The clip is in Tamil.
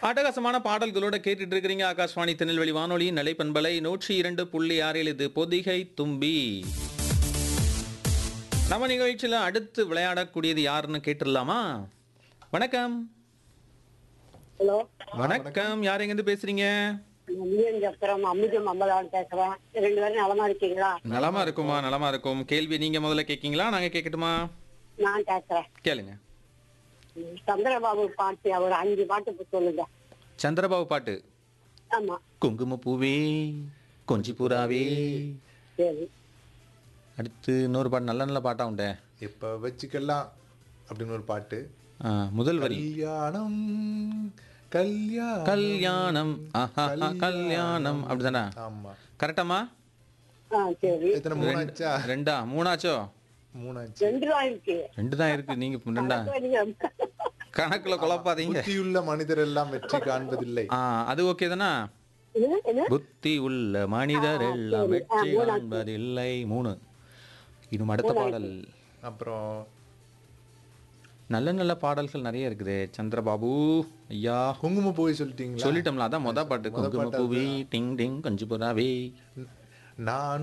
அட்டகாசமான பாடல்களோட கேட்டுட்டு இருக்கிறீங்க ஆகாஷ்வாணி திருநெல்வேலி வானொலி நிலைப்பண்பலை நூற்றி இரண்டு புள்ளி ஆறில் இது பொதிகை தும்பி நம்ம நிகழ்ச்சியில் அடுத்து விளையாடக்கூடியது யாருன்னு கேட்டுடலாமா வணக்கம் ஹலோ வணக்கம் யார் எங்கேருந்து பேசுறீங்க நான் சத்திரம் அம்மிஜம் அம்பலான் பேசுறேன் ரெண்டு பேரும் நலமா இருக்கீங்களா நலமா இருக்குமா நலமா இருக்கும் கேள்வி நீங்க முதல்ல கேட்கீங்களா நாங்க கேட்கட்டுமா நான் பேசுறேன் கேளுங்க சந்திரபாபு பாட்டு ஒரு அஞ்சு பாட்டு இப்ப சொல்லுங்க சந்திரபாபு பாட்டு ஆமா குங்கும பூவே கொஞ்சி புறாவே சரி அடுத்து இன்னொரு பாட்டு நல்ல நல்ல பாட்டா உண்டே இப்ப வச்சுக்கலாம் அப்படின்னு ஒரு பாட்டு ஆ, முதல் வரி கல்யாணம் கல்யாணம் கல்யாணம் ஆஹா கல்யாணம் அப்படிதானே ஆமா கரெக்டாமா ஆ சரி எத்தனை மூணாச்சா ரெண்டா மூணாச்சோ மூணாச்சு ரெண்டு ரூபா இருக்கு ரெண்டு தான் இருக்கு நீங்க ரெண்டா நீங்க கணக்குல குழப்பாதீங்க புத்தியுள்ள மனிதர் எல்லாம் வெற்றி காண்பதில்லை ஆ அது ஓகே தானா என்ன? என்ன புத்தி உள்ள மனிதர் எல்லாம் வெற்றி காண்பதில்லை மூணு இன்னும் அடுத்த பாடல் அப்புறம் நல்ல நல்ல பாடல்கள் நிறைய இருக்குது சந்திரபாபு ஐயா குங்கும போய் சொல்லிட்டீங்களா சொல்லிட்டோம்ல அதான் மொத பாட்டு குங்கும பூவி டிங் டிங் கொஞ்சு புறாவே நான்